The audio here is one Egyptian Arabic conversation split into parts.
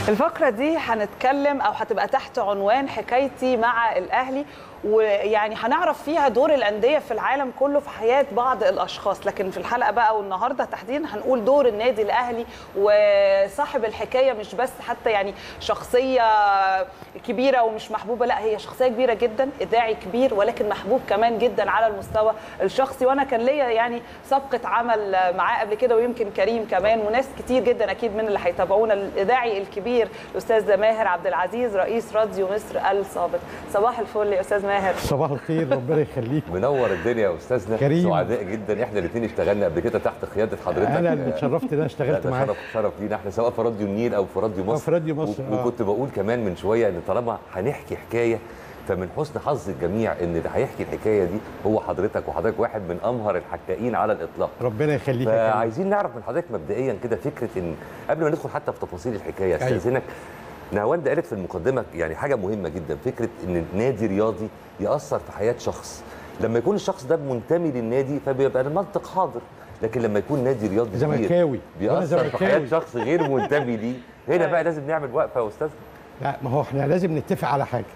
الفقرة دي هنتكلم أو هتبقى تحت عنوان حكايتي مع الأهلي ويعني هنعرف فيها دور الأندية في العالم كله في حياة بعض الأشخاص لكن في الحلقة بقى والنهاردة تحديدا هنقول دور النادي الأهلي وصاحب الحكاية مش بس حتى يعني شخصية كبيرة ومش محبوبة لا هي شخصية كبيرة جدا إذاعي كبير ولكن محبوب كمان جدا على المستوى الشخصي وأنا كان ليا يعني سابقة عمل معاه قبل كده ويمكن كريم كمان وناس كتير جدا أكيد من اللي هيتابعونا الإذاعي الكبير الأستاذ ماهر عبد العزيز رئيس راديو مصر السابق صباح الفل يا أستاذ ماهر صباح الخير ربنا يخليك منور الدنيا يا استاذنا كريم. سعداء جدا احنا الاثنين اشتغلنا قبل كده تحت قياده حضرتك انا اللي اتشرفت ان انا اشتغلت لا، ده معاك شرف شرف لينا احنا سواء في راديو النيل او في راديو مصر في راديو مصر، و- آه. وكنت بقول كمان من شويه ان طالما هنحكي حكايه فمن حسن حظ الجميع ان اللي هيحكي الحكايه دي هو حضرتك وحضرتك واحد من امهر الحكائين على الاطلاق ربنا يخليك يا كريم. فعايزين نعرف من حضرتك مبدئيا كده فكره ان قبل ما ندخل حتى في تفاصيل الحكايه أيوة. استاذنك نهاوند قالت في المقدمه يعني حاجه مهمه جدا فكره ان نادي رياضي ياثر في حياه شخص لما يكون الشخص ده منتمي للنادي فبيبقى المنطق حاضر لكن لما يكون نادي رياضي كبير زملكاوي. وأنا بيأثر في زملكاوي. حياه شخص غير منتمي ليه هنا بقى لازم نعمل وقفه يا استاذ لا ما هو احنا لازم نتفق على حاجه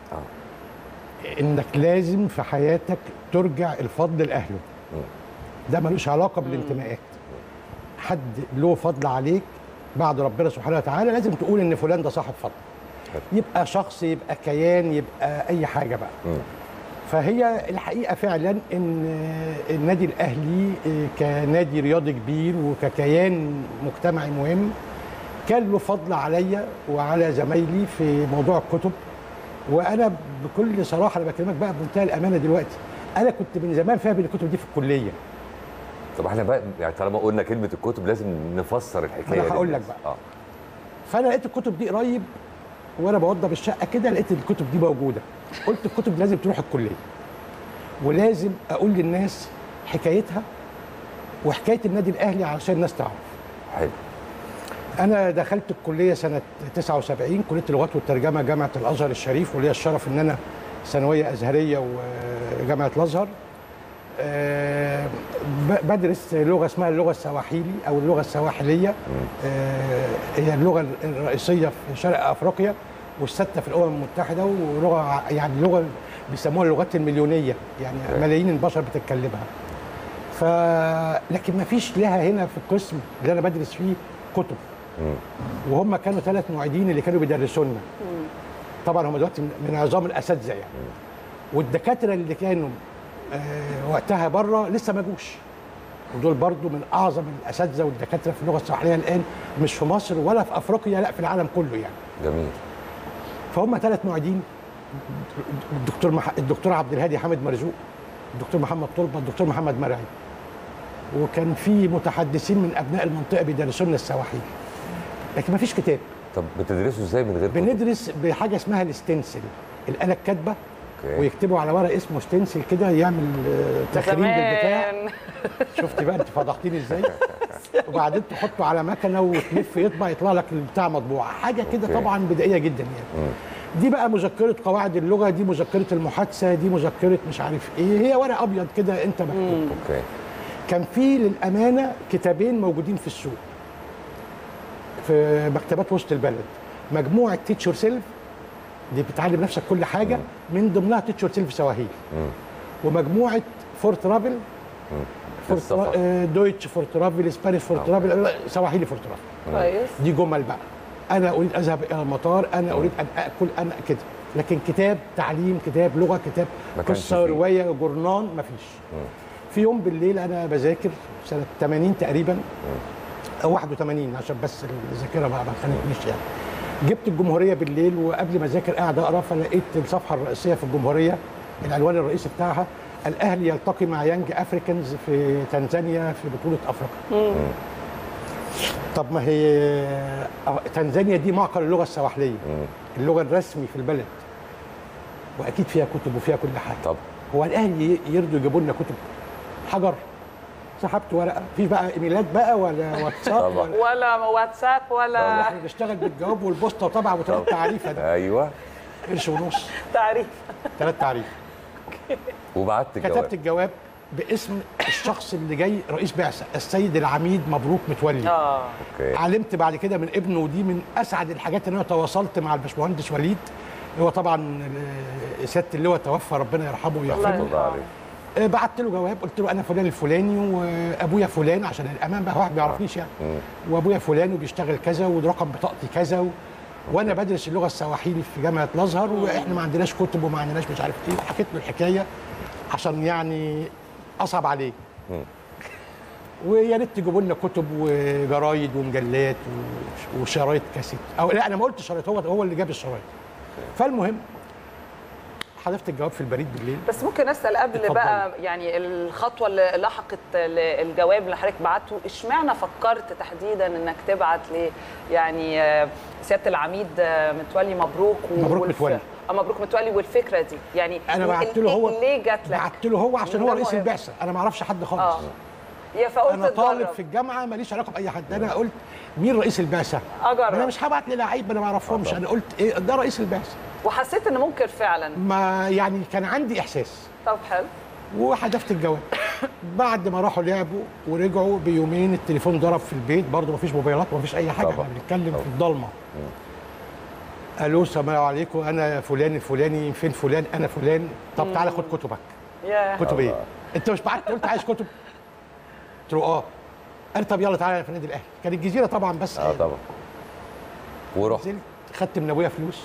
آه. انك لازم في حياتك ترجع الفضل لاهله ده ملوش علاقه بالانتماءات حد له فضل عليك بعد ربنا سبحانه وتعالى لازم تقول ان فلان ده صاحب فضل يبقى شخص يبقى كيان يبقى اي حاجه بقى مم. فهي الحقيقه فعلا ان النادي الاهلي كنادي رياضي كبير وككيان مجتمعي مهم كان له فضل عليا وعلى زمايلي في موضوع الكتب وانا بكل صراحه انا بكلمك بقى بمنتهى الامانه دلوقتي انا كنت من زمان فاهم الكتب دي في الكليه طب احنا بقى يعني طالما قلنا كلمه الكتب لازم نفسر الحكايه أنا هقول للناس. لك بقى. اه فانا لقيت الكتب دي قريب وانا بوضب الشقه كده لقيت الكتب دي موجوده قلت الكتب دي لازم تروح الكليه ولازم اقول للناس حكايتها وحكايه النادي الاهلي علشان الناس تعرف حلو انا دخلت الكليه سنه 79 كليه اللغات والترجمه جامعه الازهر الشريف وليا الشرف ان انا ثانويه ازهريه وجامعه الازهر آه، ب- بدرس لغه اسمها اللغه السواحيلي او اللغه السواحليه آه، هي اللغه الرئيسيه في شرق افريقيا والسادسه في الامم المتحده ولغه ع- يعني لغه بيسموها اللغات المليونيه يعني ملايين البشر بتتكلمها ف لكن ما فيش لها هنا في القسم اللي انا بدرس فيه كتب وهم كانوا ثلاث معيدين اللي كانوا بيدرسوا لنا طبعا هم دلوقتي من من عظام الاساتذه يعني والدكاتره اللي كانوا آه، وقتها بره لسه ما جوش ودول برضو من اعظم الاساتذه والدكاتره في اللغه السواحليه الان مش في مصر ولا في افريقيا لا في العالم كله يعني جميل فهم ثلاث معيدين الدكتور مح... الدكتور عبد الهادي حامد مرزوق الدكتور محمد طلبه الدكتور محمد مرعي وكان في متحدثين من ابناء المنطقه بيدرسوا لنا السواحيل لكن ما فيش كتاب طب بتدرسوا ازاي من غير كتب؟ بندرس بحاجه اسمها الاستنسل الاله الكاتبه أوكي. ويكتبوا على ورق اسمه ستنسل كده يعمل آه، تخريج للبتاع زمان شفتي بقى انت فضحتيني ازاي وبعدين تحطه على مكنه وتلف يطبع يطلع لك البتاع مطبوع حاجه كده أوكي. طبعا بدائيه جدا يعني دي بقى مذكره قواعد اللغه دي مذكره المحادثه دي مذكره مش عارف ايه هي ورق ابيض كده انت مكتوب اوكي كان في للامانه كتابين موجودين في السوق في مكتبات وسط البلد مجموعه تيتشر سيلف دي بتعلم نفسك كل حاجه من ضمنها تيتشر سيلف سواهيل ومجموعه فور ترافل فور السفر. ترا- دويتش فور ترافل اسبانيش فور ترافل سواحيلي فور ترافل كويس دي جمل بقى انا اريد اذهب الى المطار انا اريد ان اكل انا كده لكن كتاب تعليم كتاب لغه كتاب ما كانش قصه فيه. روايه جورنان مفيش في يوم بالليل انا بذاكر سنه 80 تقريبا او 81 عشان بس الذاكره ما ما خانتنيش يعني جبت الجمهوريه بالليل وقبل ما اذاكر قاعد اقرا فلقيت الصفحه الرئيسيه في الجمهوريه العنوان الرئيسي بتاعها الاهلي يلتقي مع يانج افريكانز في تنزانيا في بطوله افريقيا طب ما هي آه، تنزانيا دي معقل اللغه السواحليه اللغه الرسمي في البلد واكيد فيها كتب وفيها كل حاجه طب هو الاهلي يرضوا يجيبوا لنا كتب حجر سحبت ورقه في بقى ايميلات بقى ولا واتساب طبعا. ولا ولا واتساب ولا احنا بنشتغل بالجواب والبوسطه وطبعا وثلاث تعريفه ده ايوه قرش ونص تعريف ثلاث تعريف وبعت الجواب كتبت الجواب باسم الشخص اللي جاي رئيس بعثه السيد العميد مبروك متولي اه اوكي علمت بعد كده من ابنه ودي من اسعد الحاجات ان انا تواصلت مع الباشمهندس وليد هو طبعا آه، سياده اللواء توفى ربنا يرحمه الله ويغفر له يرحمه. الله عليك آه، بعت له جواب قلت له انا فلان الفلاني وابويا فلان عشان الامان بقى واحد ما يعرفنيش يعني مم. وابويا فلان وبيشتغل كذا ورقم بطاقتي كذا و... وانا بدرس اللغه السواحيلي في جامعه الازهر واحنا ما عندناش كتب وما عندناش مش عارف ايه حكيت له الحكايه عشان يعني اصعب عليه مم. ويا ريت تجيبوا لنا كتب وجرايد ومجلات وش- وشرايط كاسيت او لا انا ما قلتش شرايط هو هو اللي جاب الشرايط فالمهم حذفت الجواب في البريد بالليل بس ممكن اسال قبل اتفضلي. بقى يعني الخطوه اللي لحقت ال- الجواب اللي حضرتك بعته اشمعنى فكرت تحديدا انك تبعت ل يعني آه، سياده العميد آه، متولي مبروك و- مبروك والف- متولي. اه مبروك متولي والفكره دي يعني انا ال- بعت له ال- هو ليه جات لك؟ بعت له هو عشان هو ده رئيس مهم. البعثه انا ما اعرفش حد خالص اه يا فقلت انا طالب تجرب. في الجامعه ماليش علاقه باي حد انا قلت مين رئيس البعثه أجرب. انا مش هبعت للعيب انا ما اعرفهمش انا قلت ايه ده رئيس البعثه وحسيت ان ممكن فعلا ما يعني كان عندي احساس طب حلو وحذفت الجواب بعد ما راحوا لعبوا ورجعوا بيومين التليفون ضرب في البيت برضه مفيش موبايلات ومفيش اي حاجه طبعا. احنا بنتكلم طبعا. في الضلمه الو السلام عليكم انا فلان الفلاني فين فلان انا فلان طب تعالى خد كتبك يا كتب ايه الله. انت مش بعت قلت عايز كتب قلت له اه قال طب يلا تعالى في النادي الاهلي كان الجزيره طبعا بس اه طبعا ورحت نزلت خدت من ابويا فلوس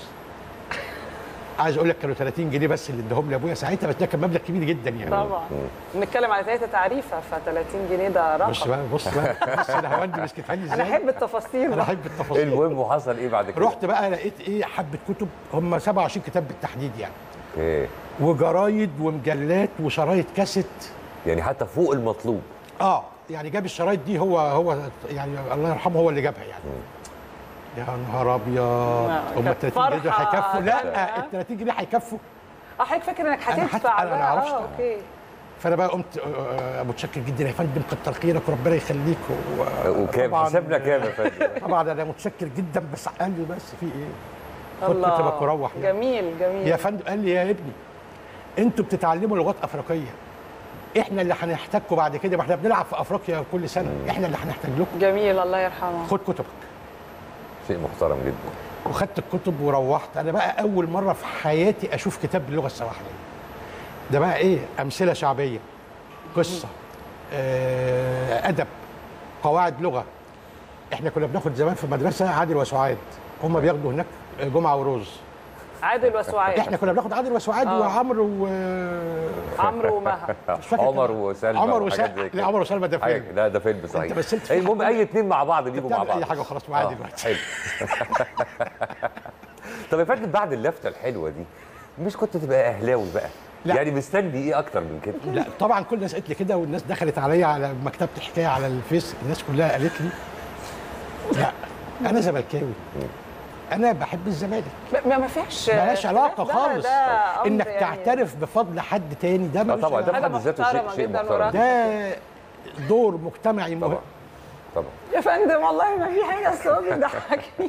عايز اقول لك كانوا 30 جنيه بس اللي اداهم لي ابويا ساعتها بس ده كان مبلغ كبير جدا يعني طبعا بنتكلم على ثلاثه تعريفه ف 30 جنيه ده بص رقم بقى بص بقى بص انا هوندي مسكتهاني ازاي انا احب التفاصيل انا بقى. احب التفاصيل المهم وحصل ايه بعد كده؟ رحت بقى لقيت ايه حبه كتب هم 27 كتاب بالتحديد يعني اوكي وجرايد ومجلات وشرايط كاسيت يعني حتى فوق المطلوب اه يعني جاب الشرايط دي هو هو يعني الله يرحمه هو اللي جابها يعني يا نهار ابيض هم كانت 30 جنيه دول فرحة هيكفوا لا كده. ال 30 جنيه هيكفوا اه حضرتك فاكر انك أنا هتدفع حتى- أنا ما بقى؟ أعرفش اه طبعا. اوكي فانا بقى قمت آه، آه، متشكر جدا يا فندم كتر خيرك وربنا يخليك و- وكام طبعاً- حسابنا كام يا فندم؟ طبعا انا متشكر جدا بس قال لي بس في ايه خد الله كتبك وروح يعني. جميل جميل يا فندم قال لي يا ابني انتوا بتتعلموا لغات افريقيه احنا اللي هنحتاجكم بعد كده ما احنا بنلعب في افريقيا كل سنه احنا اللي هنحتاج لكم جميل الله يرحمه خد كتبك شيء محترم جدا وخدت الكتب وروحت انا بقى اول مره في حياتي اشوف كتاب باللغه السواحليه ده بقى ايه امثله شعبيه قصه آه، ادب قواعد لغه احنا كنا بناخد زمان في المدرسه عادل وسعاد هم بياخدوا هناك جمعه وروز عادل وسعاد احنا كنا بناخد عادل وسعاد آه. وعمرو و عمرو ومها مش فاكر عمر كان- وسلمى عمر وحاجات وسلمى زي لا كده. عمر وسلمى ده حاجة- فيلم لا ده فيلم صحيح أنت مثلت في المهم حاجة. اي اتنين مع بعض بيجوا مع بتعمل بعض أي حاجة وخلاص معايا آه، دلوقتي. حلو طب يا فندم بعد اللفته الحلوه دي مش كنت تبقى اهلاوي بقى لا. يعني مستني ايه اكتر من كده لا طبعا كل الناس قالت لي كده والناس دخلت عليا على مكتبه حكايه على الفيس الناس كلها قالت لي لا انا زملكاوي انا بحب الزمالك ما ما فيهاش مالهاش علاقه ده- خالص ده أمر انك يعني تعترف بفضل حد تاني ده اه ملوش طبعا ده علاقة. بحد ذاته شيء محترمة شيء جداً محترم وراجل. ده دور مجتمعي مهم طبعا طبعا يا فندم والله ما في حاجه بس هو بيضحكني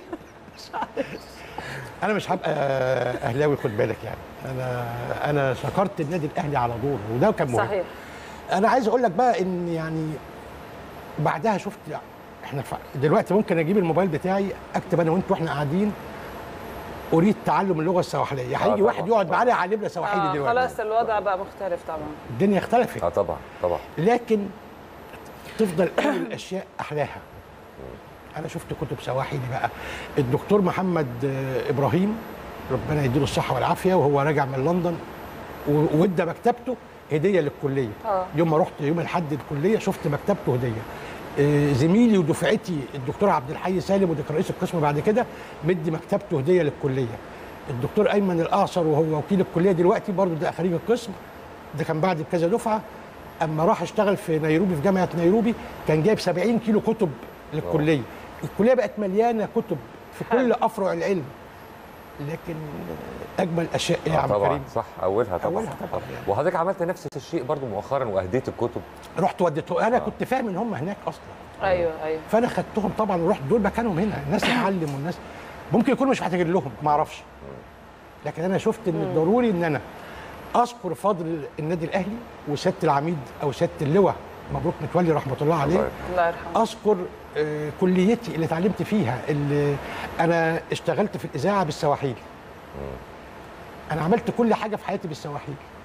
انا مش هبقى اهلاوي خد بالك يعني انا انا شكرت النادي الاهلي على دوره وده كان مهم صحيح انا عايز اقول لك بقى ان يعني بعدها شفت احنا ف... دلوقتي ممكن اجيب الموبايل بتاعي اكتب انا وانت واحنا قاعدين اريد تعلم اللغه السواحليه هيجي طبعاً، واحد يقعد طبعاً. معانا يعلمنا سواحلي آه دلوقتي خلاص الوضع بقى مختلف طبعا الدنيا اختلفت اه طبعا طبعا لكن تفضل اول الاشياء احلاها انا شفت كتب سواحلي بقى الدكتور محمد آه، ابراهيم ربنا يديله الصحه والعافيه وهو راجع من لندن و- وادى مكتبته هديه للكليه آه. يوم ما رحت يوم الاحد الكليه شفت مكتبته هديه آه، زميلي ودفعتي الدكتور عبد الحي سالم وده كان رئيس القسم بعد كده مدي مكتبته هديه للكليه الدكتور ايمن الاعصر وهو وكيل الكليه دلوقتي برضه ده خريج القسم ده كان بعد بكذا دفعه اما راح اشتغل في نيروبي في جامعه نيروبي كان جايب 70 كيلو كتب للكليه الكليه بقت مليانه كتب في كل افرع العلم لكن اجمل اشياء ايه يا آه عم طبعا كريم صح اولها طبعا أولها طبعاً يعني. وحضرتك عملت نفس الشيء برضو مؤخرا واهديت الكتب رحت وديته انا كنت فاهم ان هم هناك اصلا ايوه ايوه فانا خدتهم طبعا ورحت دول مكانهم هنا الناس تتعلم والناس ممكن يكونوا مش محتاجين لهم ما اعرفش لكن انا شفت ان ضروري ان انا اذكر فضل النادي الاهلي وسياده العميد او سياده اللواء مبروك متولي رحمه الله عليه الله الله يرحمه اذكر آه، كليتي اللي اتعلمت فيها اللي انا اشتغلت في الاذاعه بالسواحيل انا عملت كل حاجه في حياتي بالسواحيل